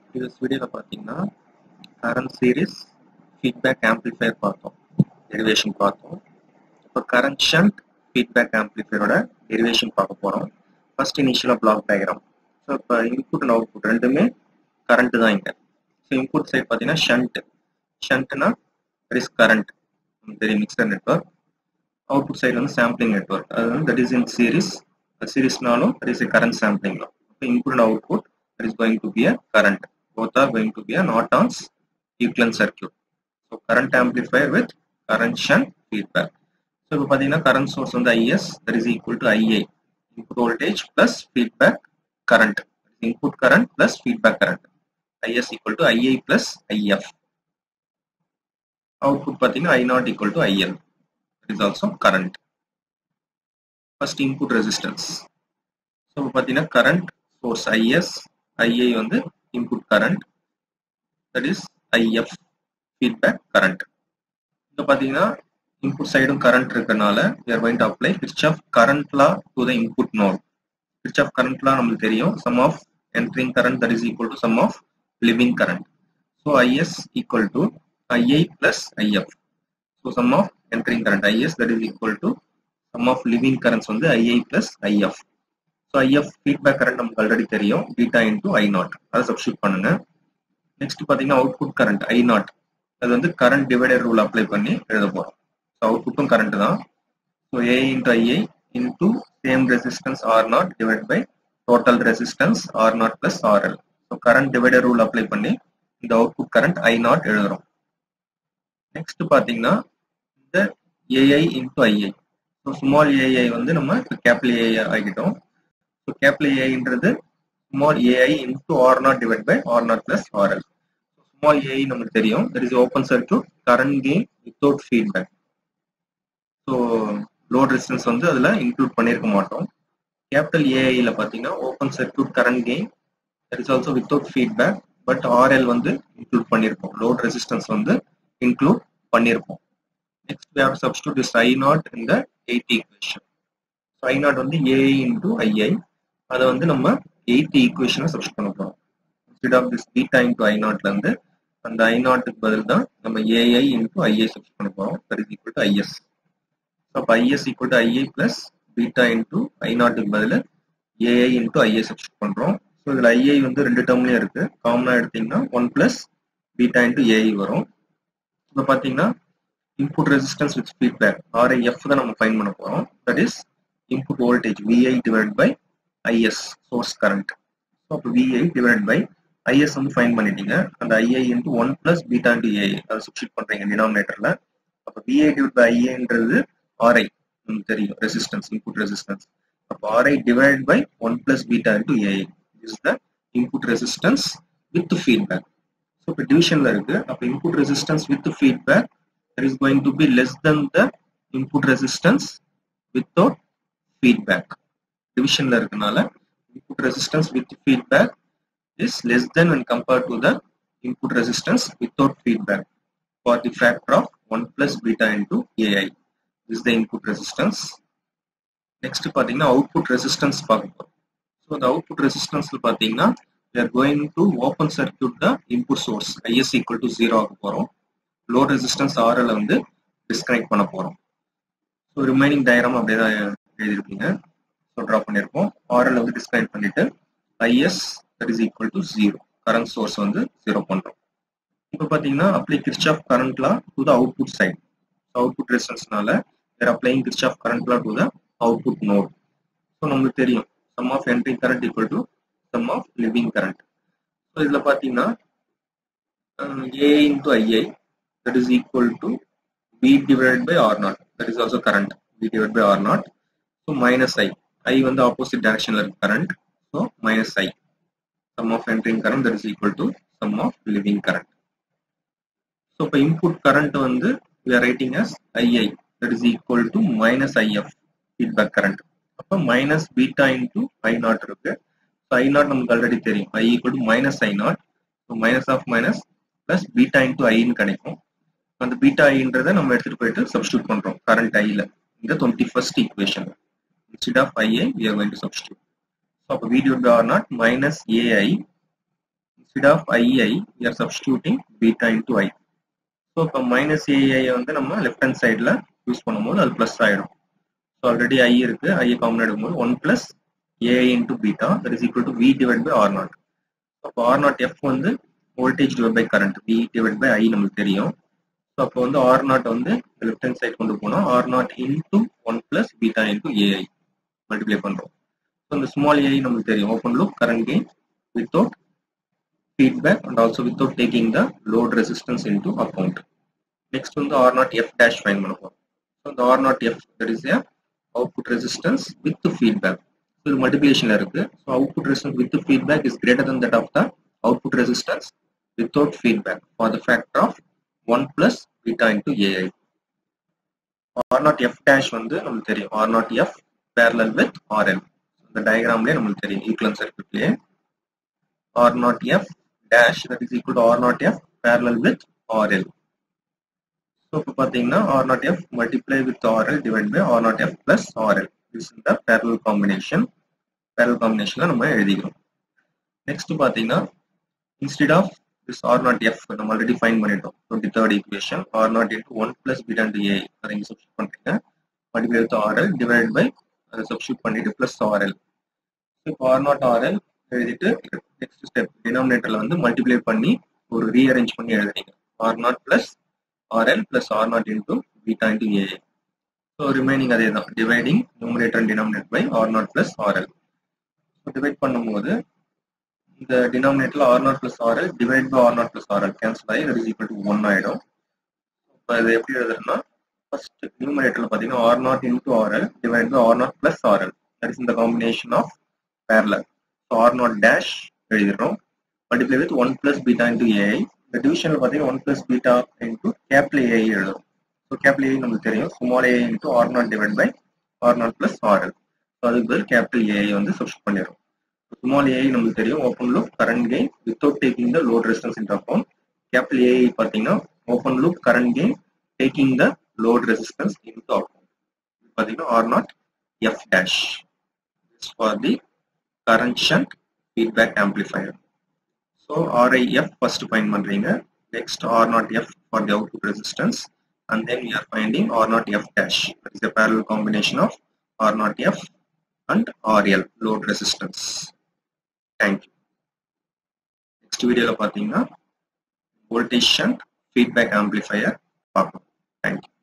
Previous வீடியோவில் பார்த்தீங்கன்னா current series feedback amplifier பார்த்தோம் டெரிவேஷன் பார்த்தோம் இப்போ கரண்ட் ஷண்ட் ஃபீட்பேக் ஆம்ப்ளிஃபையரோட டெரிவேஷன் பார்க்க போகிறோம் ஃபர்ஸ்ட் இனிஷியலாக பிளாக் டயக்ராம் ஸோ இப்போ இன்புட் அண்ட் அவுட்புட் ரெண்டுமே கரண்ட் தான் இங்கே ஸோ இன்புட் சைட் பார்த்தீங்கன்னா ஷண்ட் ஷண்ட்னா இஸ் கரண்ட் தெரியும் மிக்சர் நெட்ஒர்க் அவுட்புட் சைடு வந்து சாம்பிளிங் நெட்ஒர்க் அது வந்து தட் இஸ் இன் சீரிஸ் சீரிஸ்னாலும் தட் இஸ் கரண்ட் சாம்பிளிங்லாம் input and output there is going to be a current both are going to be a Norton's equivalent circuit so current amplifier with current shunt feedback so இப்போ பார்த்தீங்கன்னா current source வந்து IS that is equal to IA input voltage plus feedback current input current plus feedback current IS equal to IA plus IF output பார்த்தீங்கன்னா I0 equal to IL that is also current first input resistance so இப்போ பார்த்தீங்கன்னா current source IS, IA வந்து input current that is IF feedback current. இப்போ பார்த்தீங்கன்னா input சைடும் current இருக்கனால we are going to apply Kirchhoff current law to the input node. Kirchhoff current law நம்மளுக்கு தெரியும் sum of entering current that is equal to sum of leaving current. So IS equal to IA plus IF. So sum of entering current IS that is equal to sum of leaving currents வந்து IA plus IF. So IF feedback current நமக்கு already தெரியும் beta into I naught அதை substitute பண்ணுங்க next பார்த்தீங்கன்னா output current I naught அது வந்து current divider rule apply பண்ணி எழுத போகிறோம் ஸோ அவுட்புட்டும் கரண்ட் தான் so A into IA into same resistance R naught divide by total resistance R naught plus RL so current divider rule apply பண்ணி இந்த output current I naught எழுதுறோம் next பார்த்தீங்கன்னா இந்த AI into II so small AI வந்து நம்ம capital AI ஆகிட்டோம் so capital ஏஐன்றது small AI into R naught divide by R naught plus RL small AI நமக்கு தெரியும் that is open circuit current gain without feedback so load resistance வந்து அதில் include பண்ணியிருக்க மாட்டோம் கேபிட்டல் ஏஐயில் பார்த்தீங்கன்னா open circuit current gain that is also without feedback but RL வந்து include பண்ணியிருப்போம் லோட் ரெசிஸ்டன்ஸ் வந்து இன்க்ளூட் பண்ணியிருப்போம் next we have substitute this I naught இந்த எயிட் ஈக்குவேஷன் ஐ நாட் வந்து ஏஐ இன்டூ ஐஐ அதை வந்து நம்ம எயித் ஈக்குவேஷனை சப்ஸ்ட் பண்ண போகிறோம் instead of this beta into I நாட்ல இருந்து அந்த ஐ நாட்டுக்கு பதில் தான் நம்ம ஏஐ இன்டூ ஐஐ சப்ஸ்ட் பண்ண போகிறோம் that is equal to IS so அப்போ IS equal to II plus beta into I நாட்டுக்கு பதில் ஏஐ இன்டூ ஐஐ சப்ஸ்ட் பண்ணுறோம் ஸோ இதில் ஐஐ வந்து ரெண்டு டேர்ம்லேயும் இருக்கு காமனாக எடுத்தீங்கன்னா one plus beta into AI வரும் இப்போ பார்த்தீங்கன்னா input resistance with feedback RIF தான் நம்ம ஃபைன் பண்ண போகிறோம் that is input voltage VI divided by IS source current. So, அப்போ VI divided by IS வந்து ஃபைன் பண்ணிட்டீங்க அந்த II into 1 plus beta into AI அதை சப்ஸ்டிட் பண்றீங்க டினாமினேட்டர்ல அப்போ VI divided by IAன்றது RI நமக்கு தெரியும் ரெசிஸ்டன்ஸ் இன்புட் ரெசிஸ்டன்ஸ் அப்போ RI divided by 1 plus beta into AI this is the input resistance with feedback. So இப்போ டிவிஷன்ல இருக்கு அப்போ input resistance with feedback there is going to be less than the input resistance without feedback division la irukanaala input resistance with feedback is less than when compared to the input resistance without feedback for the factor of 1 plus beta into ai this is the input resistance next பாத்தீங்கன்னா output resistance பார்க்க போறோம் so the output resistance ல பாத்தீங்கன்னா we are going to open circuit the input source is equal to 0 ஆக போறோம் load resistance rl வந்து disconnect பண்ண போறோம் ஸோ ரிமைனிங் டயக்ராம் அப்படியே தான் எழுதியிருப்பீங்க ஸோ ட்ரா பண்ணியிருப்போம் ஆர்எல் வந்து டிஸ்கனெக்ட் பண்ணிட்டு IS that is equal to zero current source வந்து ஜீரோ பண்ணுறோம் இப்போ பார்த்தீங்கன்னா apply Kirchhoff current law to the output side output ரெசிஸ்டன்ஸ்னால where applying Kirchhoff current law to the output node so நமக்கு தெரியும் sum of entering current equal to sum of leaving current so இதில் பார்த்தீங்கன்னா A into II that is equal to V divided by R naught that is also current V divided by R naught so minus I I வந்து opposite direction இருக்கு current so minus I sum of entering current that is equal to sum of leaving current so இப்போ input current வந்து we are writing as II that is equal to minus IF feedback current அப்போ minus beta into I naught இருக்கு so I naught நமக்கு already தெரியும் I equal to minus I naught so minus of minus plus beta into I ன்னு கிடைக்கும் அந்த beta ஐன்றதை நம்ம எடுத்துட்டு போயிட்டு சப்ஸ்டியூட் பண்றோம் கரண்ட் ஐல இந்த twenty first equation instead of IA we are going to substitute so அப்போ வி டியூட் R naught minus AI instead of II we are substituting beta into I so இப்போ மைனஸ் ஏஐ வந்து நம்ம left hand சைடில் use பண்ணும்போது அது plus ஆகிடும் so already I இருக்கு ஐ காமன் எடுக்கும்போது one plus AI into beta that is equal to V divide by R naught அப்போ ஆர் நாட் எஃப் வந்து voltage divide by current V divide by I நமக்கு தெரியும் so அப்போ வந்து R naught வந்து left hand side கொண்டு போனோம் R naught into one plus beta into AI multiply பண்ணுறோம் ஸோ இந்த ஸ்மால் ஏஐ நமக்கு தெரியும் open loop current gain without feedback and also without taking the load resistance into account. Next வந்து R naught F dash find பண்ண போறோம். So the R naught F that is a output resistance with the feedback. So இது multiplication இருக்கு. So output resistance with the feedback is greater than that of the output resistance without feedback for the factor of 1 plus beta into AI. R naught F dash வந்து நமக்கு தெரியும் R naught F parallel with RL. இந்த டயக்ராம்லயே நமக்கு தெரியும் equivalence சர்க்யூட்லயே R naught F dash that is equal to R naught F parallel with RL. So இப்போ பார்த்தீங்கன்னா R naught F multiply with RL divided by R naught F plus RL. This is the parallel combination. Parallel combination நம்ம எழுதிக்கிறோம். Next பார்த்தீங்கன்னா instead of this R naught F நம்ம already find பண்ணிட்டோம். 23rd equation R naught into 1 plus beta into A அதை இங்க substitute பண்ணுறீங்க. multiply with RL divided by அதை substitute பண்ணிட்டு plus RL. So இப்போ R naught RL எழுதிட்டு நெக்ஸ்ட் ஸ்டெப் டினாமினேட்டர்ல வந்து மல்டிப்ளை பண்ணி ஒரு ரீஅரேஞ்ச் பண்ணி எழுதுறீங்க R naught plus RL plus R naught into beta into A so remaining அதே தான் dividing numerator and denominate by R naught plus RL so divide பண்ணும்போது இந்த டினாமினேட்டர்ல R naught plus RL divide by R naught plus RL cancel ஆகி that is equal to one ஆயிடும் இப்போ இது எப்படி எழுதுறதுன்னா ஃபர்ஸ்ட் நியூமரேட்டர்ல பார்த்தீங்கன்னா R naught into RL divide by R naught plus RL that is இந்த combination of parallel R naught dash எழுதிடுறோம் multiply with one plus beta into AI இந்த டிவிஷனில் பார்த்தீங்கன்னா one plus beta into capital AI எழுதும் so capital AI நமக்கு தெரியும் small AI into R naught divide by R naught plus RL so அதுக்கு பதில் cable AI வந்து சப்ஸ்ட் பண்ணிடும் ஸ்மால் ஏஐ நமக்கு தெரியும் open loop current gain without taking the load resistance into account capital AI பார்த்தீங்கன்னா open loop current gain taking the load resistance into account பார்த்தீங்கன்னா R naught F dash for the current shunt feedback amplifier. So RIF first find பண்றீங்க next R0F for the output resistance and then we are finding R0F dash that is a parallel combination of R0F and RL load resistance. Thank you. Next வீடியோல பார்த்தீங்கன்னா voltage shunt feedback amplifier பார்ப்போம். Thank you.